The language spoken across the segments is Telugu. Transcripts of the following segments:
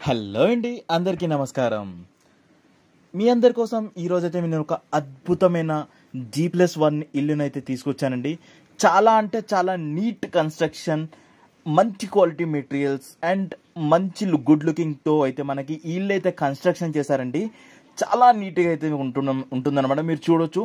హలో అండి అందరికీ నమస్కారం మీ అందరి కోసం ఈరోజైతే నేను ఒక అద్భుతమైన జీ ప్లస్ వన్ ఇల్లునైతే తీసుకొచ్చానండి చాలా అంటే చాలా నీట్ కన్స్ట్రక్షన్ మంచి క్వాలిటీ మెటీరియల్స్ అండ్ మంచి గుడ్ లుకింగ్తో అయితే మనకి ఈ ఇల్లు అయితే కన్స్ట్రక్షన్ చేశారండి చాలా నీట్గా అయితే ఉంటున్న ఉంటుందన్నమాట మీరు చూడొచ్చు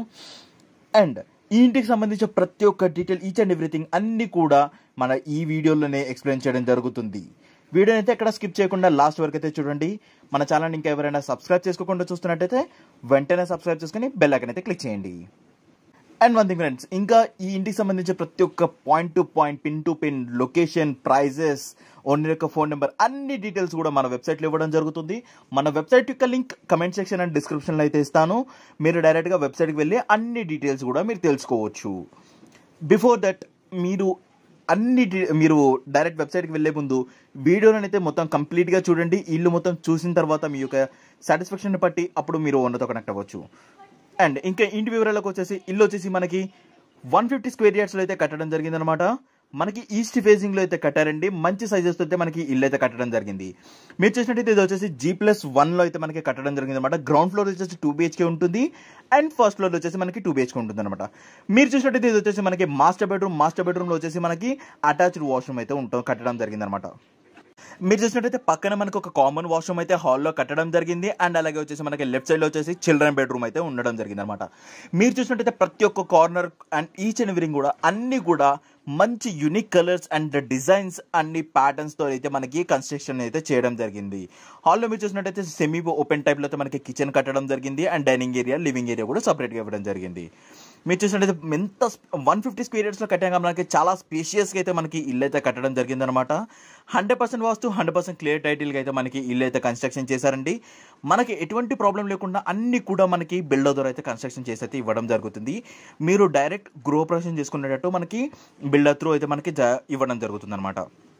అండ్ ఈ ఇంటికి సంబంధించిన ప్రతి ఒక్క డీటెయిల్ ఈచ్ అండ్ ఎవ్రీథింగ్ అన్ని కూడా మన ఈ వీడియోలోనే ఎక్స్ప్లెయిన్ చేయడం జరుగుతుంది వీడియోని అయితే ఎక్కడ స్కిప్ చేయకుండా లాస్ట్ వరకు అయితే చూడండి మన ఛానల్ ఇంకా ఎవరైనా సబ్స్క్రైబ్ చేసుకోకుండా చూస్తున్నట్టయితే వెంటనే సబ్స్క్రైబ్ చేసుకుని బెల్ ఐకన్ అయితే క్లిక్ చేయండి అండ్ వన్ థింగ్ ఫ్రెండ్స్ ఇంకా ఈ ఇంటికి సంబంధించిన ప్రతి ఒక్క point to point pin to pin location prices owner యొక్క ఫోన్ నెంబర్ అన్ని డీటెయిల్స్ కూడా మన వెబ్సైట్లో ఇవ్వడం జరుగుతుంది మన వెబ్సైట్ యొక్క లింక్ కమెంట్ సెక్షన్ అండ్ డిస్క్రిప్షన్లో అయితే ఇస్తాను మీరు డైరెక్ట్గా వెబ్సైట్కి వెళ్ళి అన్ని డీటెయిల్స్ కూడా మీరు తెలుసుకోవచ్చు బిఫోర్ దట్ మీరు అన్ని డి- మీరు డైరెక్ట్ వెబ్సైట్కి వెళ్ళే ముందు వీడియోని అయితే మొత్తం కంప్లీట్గా చూడండి ఇల్లు మొత్తం చూసిన తర్వాత మీ యొక్క సాటిస్ఫాక్షన్ బట్టి అప్పుడు మీరు ఓనర్తో కనెక్ట్ అవ్వచ్చు అండ్ ఇంకా ఇంటి వివరాలకు వచ్చేసి ఇల్లు వచ్చేసి మనకి వన్ ఫిఫ్టీ స్క్వేర్ యార్డ్స్లో అయితే కట్టడం జరిగిందనమాట మనకి ఈస్ట్ ఫేసింగ్లో అయితే కట్టారండి మంచి సైజెస్తో అయితే మనకి ఇల్లు అయితే కట్టడం జరిగింది మీరు చూసినట్టయితే ఇది వచ్చేసి జీ ప్లస్ వన్లో అయితే మనకి కట్టడం జరిగింది అనమాట గ్రౌండ్ ఫ్లోర్ వచ్చేసి టూ బిహెచ్కే ఉంటుంది అండ్ ఫస్ట్ ఫ్లోర్ వచ్చేసి మనకి టూ బిహెచ్కే ఉంటుంది అనమాట మీరు చూసినట్టయితే ఇది వచ్చేసి మనకి మాస్టర్ బెడ్రూమ్ మాస్టర్ బెడ్రూమ్లో వచ్చేసి మనకి అటాచ్డ్ వాష్రూమ్ అయితే ఉంటుంది కట్టడం జరిగింది అనమాట మీరు చూసినట్టయితే పక్కన మనకు ఒక కామన్ వాష్రూమ్ అయితే హాల్లో కట్టడం జరిగింది అండ్ అలాగే వచ్చేసి మనకి లెఫ్ట్ సైడ్ లో వచ్చేసి చిల్డ్రన్ బెడ్రూమ్ అయితే ఉండడం జరిగింది అనమాట మీరు చూసినట్టయితే ప్రతి ఒక్క corner and each and everything కూడా అన్ని కూడా మంచి యునిక్ కలర్స్ అండ్ డిజైన్స్ అన్ని ప్యాటర్న్స్ తో అయితే మనకి కన్స్ట్రక్షన్ అయితే చేయడం జరిగింది హాల్లో మీరు చూసినట్టయితే సెమీ ఓపెన్ టైప్ లో అయితే మనకి కిచెన్ కట్టడం జరిగింది and dining area living area కూడా సపరేట్ గా ఇవ్వడం జరిగింది మీరు చూసినట్టయితే ఎంత వన్ ఫిఫ్టీ స్క్వేర్ లో కట్టాక మనకి చాలా స్పేషియస్గా అయితే మనకి ఇల్లు అయితే కట్టడం జరిగిందనమాట hundred percent vastu hundred percent clear టైటిల్గా అయితే మనకి ఇల్లు అయితే కన్స్ట్రక్షన్ చేశారండి మనకి ఎటువంటి ప్రాబ్లం లేకుండా అన్ని కూడా మనకి బిల్డర్ ద్వారా అయితే కన్స్ట్రక్షన్ చేసి అయితే ఇవ్వడం జరుగుతుంది మీరు డైరెక్ట్ గృహప్రవేశం చేసుకునేటట్టు మనకి బిల్డర్ త్రూ అయితే మనకి జ- ఇవ్వడం జరుగుతుంది అనమాట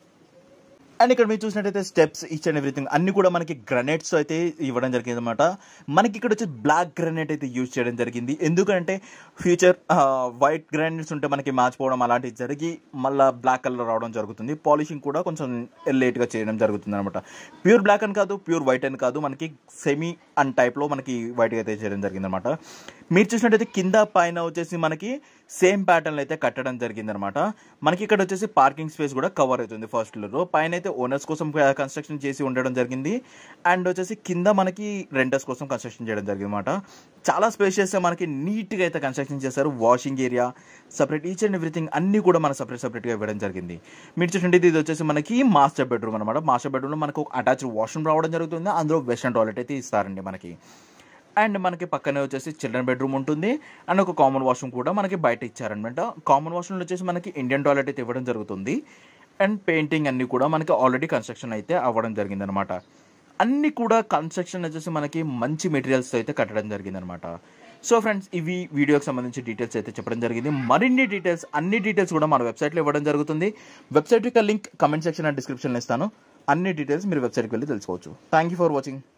అండ్ ఇక్కడ మీరు చూసినట్టయితే స్టెప్స్ ఈచ్ అండ్ ఎవ్రీథింగ్ అన్ని కూడా మనకి గ్రనైట్స్ అయితే ఇవ్వడం జరిగింది అనమాట మనకి ఇక్కడ వచ్చి బ్లాక్ గ్రానైట్ అయితే యూజ్ చేయడం జరిగింది ఎందుకంటే ఫ్యూచర్ వైట్ గ్రానైట్స్ ఉంటే మనకి మ్యాచ్ పోవడం అలాంటివి జరిగి మళ్ళీ బ్లాక్ కలర్ రావడం జరుగుతుంది పాలిషింగ్ కూడా కొంచెం లేట్గా చేయడం జరుగుతుంది అనమాట ప్యూర్ బ్లాక్ అని కాదు ప్యూర్ వైట్ అని కాదు మనకి సెమీ అన్ టైప్లో మనకి వైట్గా అయితే చేయడం జరిగింది అనమాట మీరు చూసినట్టయితే కింద పైన వచ్చేసి మనకి సేమ్ ప్యాటర్న్ అయితే కట్టడం జరిగింది అనమాట మనకి ఇక్కడ వచ్చేసి పార్కింగ్ స్పేస్ కూడా కవర్ అవుతుంది ఫస్ట్ ఫ్లోర్ పైన అయితే ఓనర్స్ కోసం కన్స్ట్రక్షన్ చేసి ఉండడం జరిగింది అండ్ వచ్చేసి కింద మనకి రెంటర్స్ కోసం కన్స్ట్రక్షన్ చేయడం జరిగింది అనమాట చాలా స్పేషియస్ మనకి నీట్గా అయితే కన్స్ట్రక్షన్ చేశారు washing area separate each and everything అన్ని కూడా మన సపరేట్ సపరేట్గా ఇవ్వడం జరిగింది మీరు చూసినట్టు ఇది వచ్చేసి మనకి మాస్టర్ బెడ్రూమ్ అనమాట మాస్టర్ బెడ్రూమ్లో మనకు ఒక అటాచ్డ్ వాష్రూమ్ రావడం జరుగుతుంది అందులో వెస్టర్న్ టాయిలెట్ అయితే ఇస్తారండి మనకి అండ్ మనకి పక్కనే వచ్చేసి చిల్డ్రన్ బెడ్రూమ్ ఉంటుంది అండ్ ఒక కామన్ వాష్రూమ్ కూడా మనకి బయట ఇచ్చారనమాట కామన్ వాష్రూమ్ వచ్చేసి మనకి ఇండియన్ టాయిలెట్ అయితే ఇవ్వడం జరుగుతుంది అండ్ పెయింటింగ్ అన్ని కూడా మనకి ఆల్రెడీ కన్స్ట్రక్షన్ అయితే అవ్వడం జరిగిందనమాట అన్ని కూడా కన్స్ట్రక్షన్ వచ్చేసి మనకి మంచి మెటీరియల్స్ అయితే కట్టడం జరిగిందనమాట సో ఫ్రెండ్స్ ఇవి వీడియోకి సంబంధించి డీటెయిల్స్ అయితే చెప్పడం జరిగింది మరిన్ని డీటెయిల్స్ అన్ని డీటెయిల్స్ కూడా మన వెబ్సైట్లో ఇవ్వడం జరుగుతుంది వెబ్సైట్ యొక్క లింక్ కమెంట్ సెక్షన్ అండ్ డిస్క్రిప్షన్లో ఇస్తాను అన్ని డీటెయిల్స్ మీరు వెబ్సైట్కి వెళ్ళి తెలుసుకోవచ్చు థ్యాంక్ యూ ఫర్ వాచింగ్